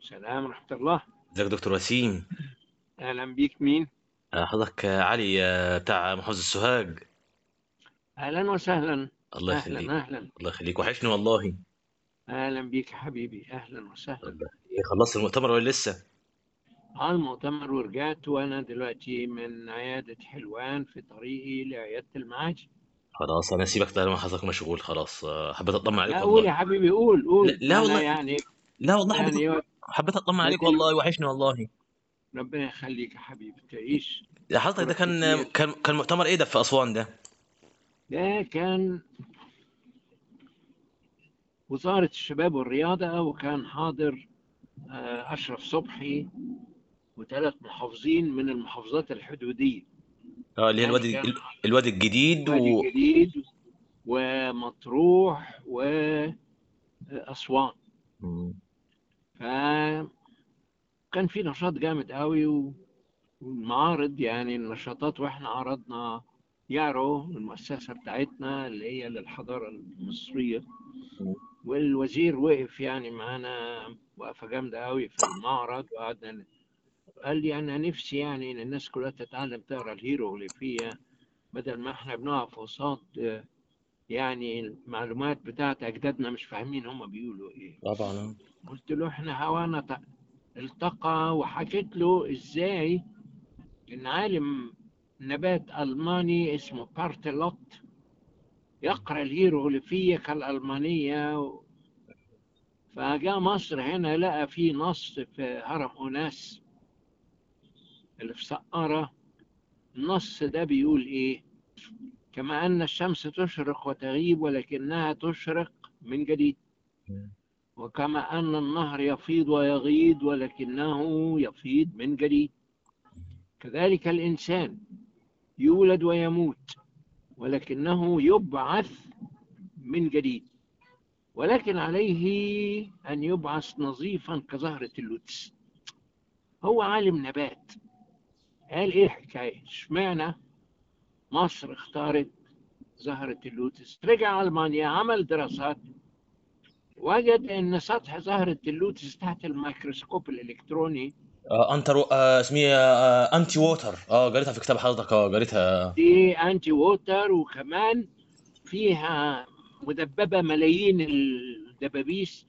سلام ورحمة الله ازيك يا دكتور وسيم أهلا بيك مين؟ آه، حضرتك آه، علي آه، بتاع محافظة السوهاج أهلا وسهلا الله يخليك أهلا أهلا الله يخليك وحشني والله أهلا بيك يا حبيبي أهلا وسهلا الله ايه خلصت المؤتمر ولا لسه على المؤتمر ورجعت وأنا دلوقتي من عيادة حلوان في طريقي لعيادة المعاجم خلاص انا سيبك طالما حضرتك مشغول خلاص آه، حبيت اطمن عليك لا قول يا والله حبيبي قول لا, قول لا أنا والله يعني لا والله حبيت يعني حبيت اطمن عليك لكن والله وحشني والله ربنا يخليك يا حبيبي تعيش يا حضرتك ده أشكرك كان كتير كان كان مؤتمر ايه ده في اسوان ده ده كان وزارة الشباب والرياضة وكان حاضر آه، أشرف صبحي وثلاث محافظين من المحافظات الحدودية اه اللي هي يعني الوادي كان الوادي الجديد الوادي و الجديد ومطروح وأسوان مم. فكان في نشاط جامد قوي و- والمعارض يعني النشاطات واحنا عرضنا يارو المؤسسة بتاعتنا اللي هي للحضارة المصرية والوزير وقف يعني معانا وقفة جامدة قوي في المعرض وقعدنا ن- قال لي أنا نفسي يعني إن الناس كلها تتعلم تقرا الهيروغليفية بدل ما احنا بنقف قصاد آه، يعني المعلومات بتاعت أجدادنا مش فاهمين هما بيقولوا إيه طبعا آه. قلت له احنا هوانا ت- التقى وحكيت له ازاي ان عالم نبات ألماني اسمه بارتلوت يقرأ الهيروغليفية كالألمانية و- فجاء مصر هنا لقى في نص في هرم أوناس اللي في سقارة النص ده بيقول إيه كما أن الشمس تشرق وتغيب ولكنها تشرق من جديد وكما أن النهر يفيض ويغيض ولكنه يفيض من جديد كذلك الإنسان يولد ويموت ولكنه يبعث من جديد ولكن عليه أن يبعث نظيفا كزهرة اللوتس هو عالم نبات قال إيه الحكاية اشمعنى مصر اختارت زهرة اللوتس رجع ألمانيا عمل دراسات وجد أن سطح زهرة اللوتس تحت الميكروسكوب الإلكتروني آه انتر آه اسمها آه انتي ووتر اه قريتها في كتاب حضرتك اه قريتها دي أنتي ووتر وكمان فيها مدببة ملايين الدبابيس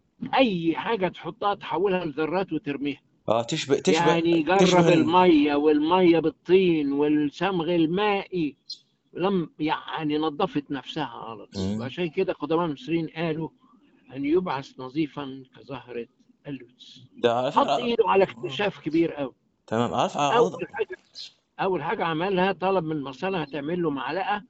أي حاجة تحطها تحولها لذرات وترميها اه تشبه تشبه يعني جرب تشبه ال- المية والمية بالطين والصمغ المائي لم يعني نظفت نفسها على طول مم. وعشان كده قدماء المصريين قالوا أن يبعث نظيفا كزهرة اللوتس ده على حط فكرة إيده على اكتشاف كبير أوي تمام عارف آه، حضرتك أول حاجة أول حاجة عملها طلب من المصانع تعمل له معلقة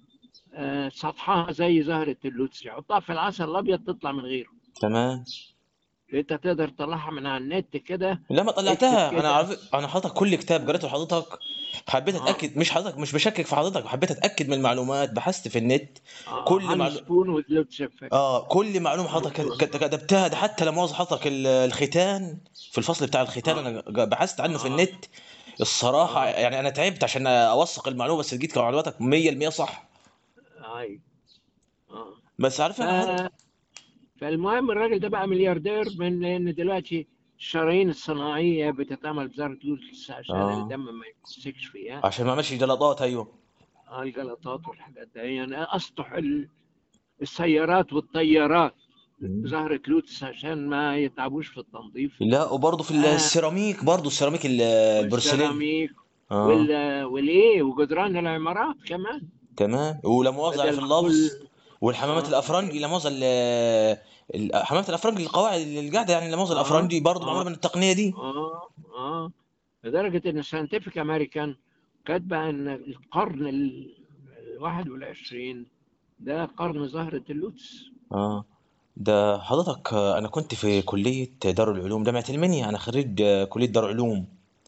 آه، سطحها زي زهرة اللوتس يحطها في العسل الأبيض تطلع من غيره تمام أنت تقدر تطلعها من على النت كده لما اكتب طلعتها انا كده عارف انا حضرتك كل كتاب قريته لحضرتك حبيت آه اتاكد مش حضرتك مش بشكك في حضرتك حبيت اتاكد من المعلومات بحثت في النت آه كل هاني معلومه سبون ولوتس افكت اه كل معلومه حضرتك كت- كتبتها ده حتى لما حضرتك ال- الختان في الفصل بتاع الختان آه انا ج- بحثت عنه في آه النت الصراحه آه يعني انا تعبت عشان اوثق المعلومه بس لقيت معلوماتك 100% صح أي آه بس عارف ف... انا حضرتك فالمهم الراجل ده بقى ملياردير من لأن دلوقتي الشرايين الصناعية بتتعمل بزهرة لوتس عشان اه الدم ما يمسكش فيها عشان ما عملش جلطات ايوه آه الجلطات والحاجات دي يعني أسطح ال- السيارات والطيارات مم. زهرة لوتس عشان ما يتعبوش في التنظيف لا وبرضه في آه السيراميك برضه السيراميك ال- البورسلين والسيراميك اه وال والايه وجدران العمارات كمان تمام ولا مؤاخذة يعني بدل في ما اللفظ كل والحمامات اه الافرنجي لا مؤاخذة ال- ال- حمامات الافرنجي القواعد اللي قاعدة يعني لا مؤاخذة اه الافرنجي برضه معمولة اه من التقنية دي اه اه لدرجة ان ساينتفك امريكان كاتبة ان القرن ال ال 21 ده قرن زهرة اللوتس اه ده حضرتك آه، انا كنت في كلية دار العلوم جامعة المنيا انا خريج آه، كلية دار علوم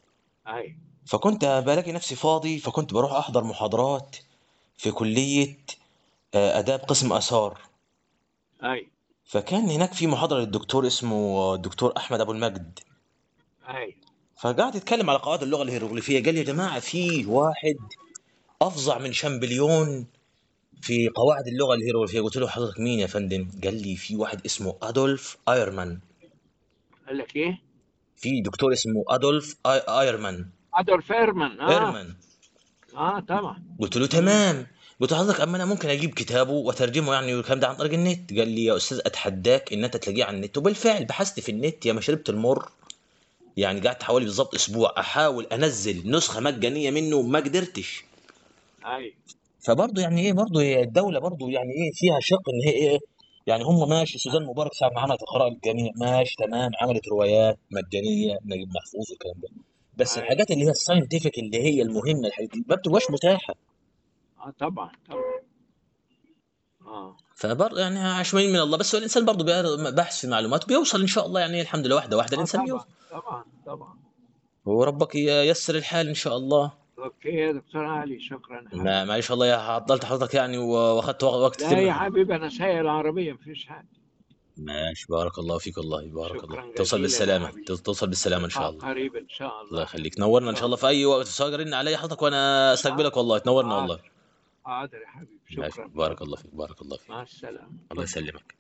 اي فكنت بلاقي نفسي فاضي فكنت بروح احضر محاضرات في كلية آه، آداب قسم آثار اي فكان هناك في محاضرة للدكتور اسمه الدكتور أحمد أبو المجد اي فقعد يتكلم على قواعد اللغة الهيروغليفية قال يا جماعة في واحد أفظع من شامبليون في قواعد اللغة الهيروغليفية قلت له حضرتك مين يا فندم؟ قال لي في واحد اسمه أدولف أيرمان قال لك ايه في دكتور اسمه ادولف آي- ايرمان ادولف ايرمان اه ايرمان اه طبعا قلت له تمام قلت له حضرتك اما انا ممكن اجيب كتابه واترجمه يعني والكلام ده عن طريق النت قال لي يا استاذ اتحداك ان انت تلاقيه على النت وبالفعل بحثت في النت يا ما شربت المر يعني قعدت حوالي بالظبط اسبوع احاول انزل نسخه مجانيه منه ما قدرتش ايوه فبرضه يعني ايه برضه هي الدوله برضه يعني ايه فيها شق ان هي ايه يعني هم ماشي سوزان مبارك ساعه ما عملت القراءه للجميع ماشي تمام عملت روايات مجانيه نجيب محفوظ والكلام ده بس أيوة. الحاجات اللي هي الساينتفك اللي هي المهمه الحاجات دي ما بتبقاش متاحه اه طبعا طبعا اه فبرضه يعني عشمين من الله بس هو الانسان برضه بيقرا بحث في معلومات بيوصل ان شاء الله يعني الحمد لله واحده واحده آه الانسان طبعا بيوصل طبعا طبعا وربك ييسر الحال ان شاء الله اوكي يا دكتور علي شكرا ما حبيبي معلش والله يا عطلت حضرتك يعني واخدت وقت لا كتير يا من حبيبي انا سايق العربيه مفيش حاجه ماشي بارك الله فيك والله بارك شكرا الله توصل جزيلا يا بالسلامة حبيبي توصل بالسلامة إن شاء آه الله قريب ان شاء الله الله يخليك نورنا إن شاء الله في أي وقت سواء رن علي حضرتك وأنا أستقبلك والله تنورنا والله حاضر حاضر يا حبيبي ماشي شكرا بارك الله فيك بارك الله فيك مع السلامه الله يسلمك